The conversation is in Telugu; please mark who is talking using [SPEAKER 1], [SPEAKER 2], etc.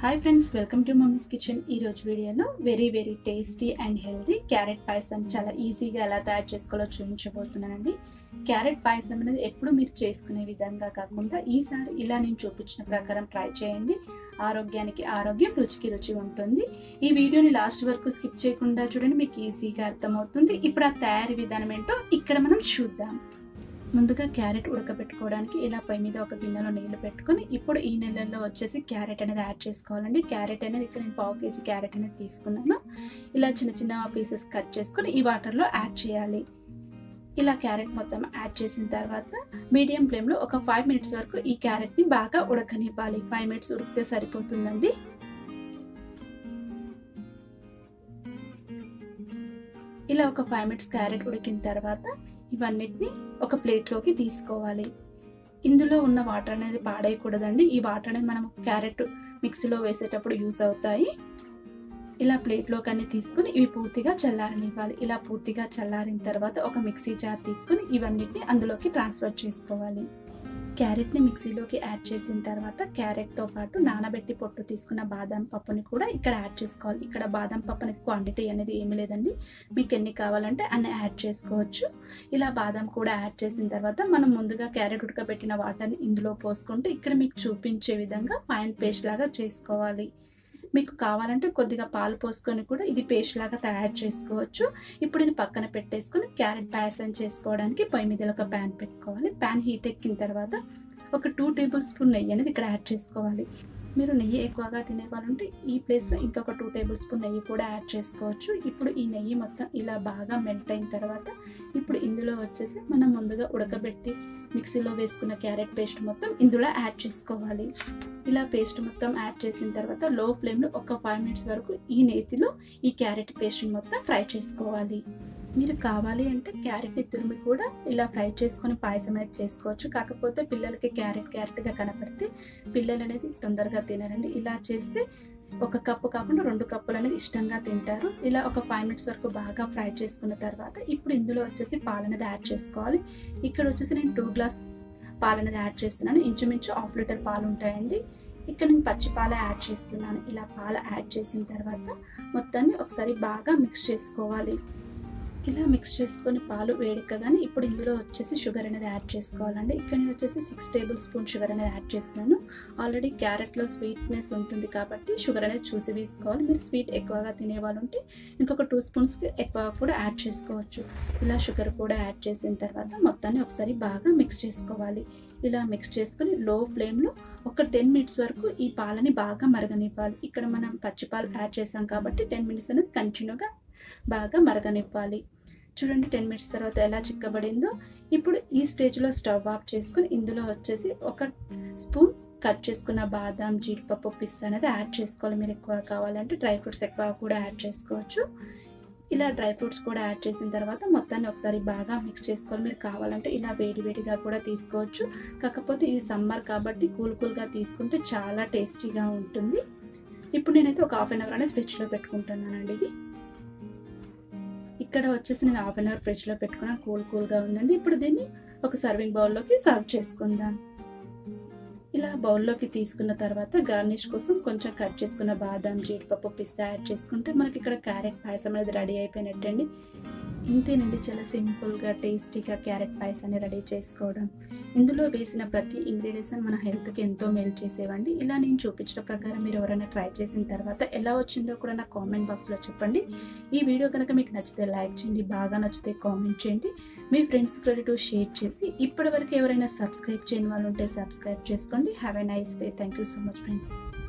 [SPEAKER 1] hi friends welcome to mummy's kitchen ఈరోజు వీడియోలో very very tasty and healthy carrot payasam చాలా ఈజీగా ఎలా తయారు చేసుకోవాలో చూపించబోతున్నానండి క్యారెట్ పాయసం అనేది ఎప్పుడు మీరు చేసుకునే విధంగా కాకుండా ఈసారి ఇలా నేను చూపించిన ప్రకారం ట్రై చేయండి ఆరోగ్యానికి ఆరోగ్యం రుచికి రుచి ఉంటుంది ఈ వీడియోని లాస్ట్ వరకు స్కిప్ చేయకుండా చూడండి మీకు ఈజీగా అర్థమవుతుంది ఇప్పుడు ఆ తయారీ విధానం ఏంటో ఇక్కడ మనం చూద్దాం ముందుగా క్యారెట్ ఉడకబెట్టుకోవడానికి ఇలా పొయ్యి మీద ఒక గిన్నెలో నీళ్లు పెట్టుకొని ఇప్పుడు ఈ నెలల్లో వచ్చేసి క్యారెట్ అనేది యాడ్ చేసుకోవాలండి క్యారెట్ అనేది ఇక్కడ నేను పావు కేజీ క్యారెట్ అనేది తీసుకున్నాను ఇలా చిన్న చిన్న పీసెస్ కట్ చేసుకొని ఈ వాటర్లో యాడ్ చేయాలి ఇలా క్యారెట్ మొత్తం యాడ్ చేసిన తర్వాత మీడియం ఫ్లేమ్లో ఒక ఫైవ్ మినిట్స్ వరకు ఈ క్యారెట్ని బాగా ఉడకనివ్వాలి ఫైవ్ మినిట్స్ ఉడికితే సరిపోతుందండి ఇలా ఒక ఫైవ్ మినిట్స్ క్యారెట్ ఉడికిన తర్వాత ఇవన్నిటిని ఒక ప్లేట్లోకి తీసుకోవాలి ఇందులో ఉన్న వాటర్ అనేది పాడేయకూడదండి ఈ వాటర్ అనేది మనం క్యారెట్ మిక్సీలో వేసేటప్పుడు యూస్ అవుతాయి ఇలా ప్లేట్లోకి అన్ని తీసుకుని ఇవి పూర్తిగా చల్లారనివ్వాలి ఇలా పూర్తిగా చల్లారిన తర్వాత ఒక మిక్సీ జార్ తీసుకుని ఇవన్నిటిని అందులోకి ట్రాన్స్ఫర్ చేసుకోవాలి క్యారెట్ని మిక్సీలోకి యాడ్ చేసిన తర్వాత క్యారెట్తో పాటు నానబెట్టి పొట్టు తీసుకున్న బాదం పప్పుని కూడా ఇక్కడ యాడ్ చేసుకోవాలి ఇక్కడ బాదం పప్పు అనేది క్వాంటిటీ అనేది ఏమీ లేదండి మీకు ఎన్ని కావాలంటే అన్ని యాడ్ చేసుకోవచ్చు ఇలా బాదం కూడా యాడ్ చేసిన తర్వాత మనం ముందుగా క్యారెట్ ఉడకబెట్టిన వాటర్ని ఇందులో పోసుకుంటే ఇక్కడ మీకు చూపించే విధంగా ఫైన్ పేస్ట్ లాగా చేసుకోవాలి మీకు కావాలంటే కొద్దిగా పాలు పోసుకొని కూడా ఇది పేస్ట్ లాగా తయారు చేసుకోవచ్చు ఇప్పుడు ఇది పక్కన పెట్టేసుకొని క్యారెట్ పాయసం చేసుకోవడానికి పొయ్యి మీద ఒక ప్యాన్ పెట్టుకోవాలి ప్యాన్ హీట్ ఎక్కిన తర్వాత ఒక టూ టేబుల్ స్పూన్ నెయ్యి అనేది ఇక్కడ యాడ్ చేసుకోవాలి మీరు నెయ్యి ఎక్కువగా తినే వాళ్ళంటే ఈ ప్లేస్లో ఇంకొక టూ టేబుల్ స్పూన్ నెయ్యి కూడా యాడ్ చేసుకోవచ్చు ఇప్పుడు ఈ నెయ్యి మొత్తం ఇలా బాగా మెల్ట్ అయిన తర్వాత ఇప్పుడు ఇందులో వచ్చేసి మనం ముందుగా ఉడకబెట్టి మిక్సీలో వేసుకున్న క్యారెట్ పేస్ట్ మొత్తం ఇందులో యాడ్ చేసుకోవాలి ఇలా పేస్ట్ మొత్తం యాడ్ చేసిన తర్వాత లో ఫ్లేమ్లో ఒక ఫైవ్ మినిట్స్ వరకు ఈ నేతిలో ఈ క్యారెట్ పేస్ట్ని మొత్తం ఫ్రై చేసుకోవాలి మీరు కావాలి అంటే క్యారెట్ని తురిమి కూడా ఇలా ఫ్రై చేసుకొని పాయసం అనేది చేసుకోవచ్చు కాకపోతే పిల్లలకి క్యారెట్ క్యారెట్గా కనపడితే పిల్లలు అనేది తొందరగా తినరండి ఇలా చేస్తే ఒక కప్పు కాకుండా రెండు కప్పులు అనేది ఇష్టంగా తింటారు ఇలా ఒక ఫైవ్ మినిట్స్ వరకు బాగా ఫ్రై చేసుకున్న తర్వాత ఇప్పుడు ఇందులో వచ్చేసి పాలు అనేది యాడ్ చేసుకోవాలి ఇక్కడ వచ్చేసి నేను టూ గ్లాస్ పాలు అనేది యాడ్ చేస్తున్నాను ఇంచుమించు హాఫ్ లీటర్ పాలు ఉంటాయండి ఇక్కడ నేను పచ్చి పాలు యాడ్ చేస్తున్నాను ఇలా పాలు యాడ్ చేసిన తర్వాత మొత్తాన్ని ఒకసారి బాగా మిక్స్ చేసుకోవాలి ఇలా మిక్స్ చేసుకొని పాలు వేడెక్కగానే ఇప్పుడు ఇందులో వచ్చేసి షుగర్ అనేది యాడ్ చేసుకోవాలండి ఇక్కడ నేను వచ్చేసి సిక్స్ టేబుల్ స్పూన్ షుగర్ అనేది యాడ్ చేస్తున్నాను ఆల్రెడీ క్యారెట్లో స్వీట్నెస్ ఉంటుంది కాబట్టి షుగర్ అనేది చూసి వేసుకోవాలి మీరు స్వీట్ ఎక్కువగా తినేవాళ్ళు ఉంటే ఇంకొక టూ స్పూన్స్ ఎక్కువ కూడా యాడ్ చేసుకోవచ్చు ఇలా షుగర్ కూడా యాడ్ చేసిన తర్వాత మొత్తాన్ని ఒకసారి బాగా మిక్స్ చేసుకోవాలి ఇలా మిక్స్ చేసుకొని లో ఫ్లేమ్లో ఒక టెన్ మినిట్స్ వరకు ఈ పాలని బాగా మరగనివ్వాలి ఇక్కడ మనం పచ్చి పాలు యాడ్ చేసాం కాబట్టి టెన్ మినిట్స్ అనేది కంటిన్యూగా బాగా మరగనివ్వాలి చూడండి టెన్ మినిట్స్ తర్వాత ఎలా చిక్కబడిందో ఇప్పుడు ఈ స్టేజ్లో స్టవ్ ఆఫ్ చేసుకుని ఇందులో వచ్చేసి ఒక స్పూన్ కట్ చేసుకున్న బాదం జీడిపప్పు పిస్తా అనేది యాడ్ చేసుకోవాలి మీరు ఎక్కువ కావాలంటే డ్రై ఫ్రూట్స్ ఎక్కువ కూడా యాడ్ చేసుకోవచ్చు ఇలా డ్రై ఫ్రూట్స్ కూడా యాడ్ చేసిన తర్వాత మొత్తాన్ని ఒకసారి బాగా మిక్స్ చేసుకోవాలి మీరు కావాలంటే ఇలా వేడి వేడిగా కూడా తీసుకోవచ్చు కాకపోతే ఇది సమ్మర్ కాబట్టి కూల్ కూల్గా తీసుకుంటే చాలా టేస్టీగా ఉంటుంది ఇప్పుడు నేనైతే ఒక హాఫ్ అన్ అవర్ అనేది ఫ్రిడ్జ్లో పెట్టుకుంటున్నానండి ఇది ఇక్కడ వచ్చేసి నేను హాఫ్ అన్ అవర్ ఫ్రిడ్జ్లో పెట్టుకున్న కూల్ కూల్గా ఉందండి ఇప్పుడు దీన్ని ఒక సర్వింగ్ బౌల్లోకి సర్వ్ చేసుకుందాం ఇలా బౌల్లోకి తీసుకున్న తర్వాత గార్నిష్ కోసం కొంచెం కట్ చేసుకున్న బాదం జీడిపప్పు పిస్తా యాడ్ చేసుకుంటే మనకి ఇక్కడ క్యారెట్ పాయసం అనేది రెడీ అయిపోయినట్టండి ఇంతేనండి చాలా సింపుల్గా టేస్టీగా క్యారెట్ పాయసాన్ని రెడీ చేసుకోవడం ఇందులో వేసిన ప్రతి ఇంగ్రీడియంట్స్ మన హెల్త్కి ఎంతో మేలు చేసేవండి ఇలా నేను చూపించిన ప్రకారం మీరు ఎవరైనా ట్రై చేసిన తర్వాత ఎలా వచ్చిందో కూడా నా కామెంట్ బాక్స్లో చెప్పండి ఈ వీడియో కనుక మీకు నచ్చితే లైక్ చేయండి బాగా నచ్చితే కామెంట్ చేయండి మీ ఫ్రెండ్స్ రిలేటివ్ షేర్ చేసి ఇప్పటివరకు ఎవరైనా సబ్స్క్రైబ్ చేయని వాళ్ళు ఉంటే సబ్స్క్రైబ్ చేసుకోండి have a nice day thank you so much friends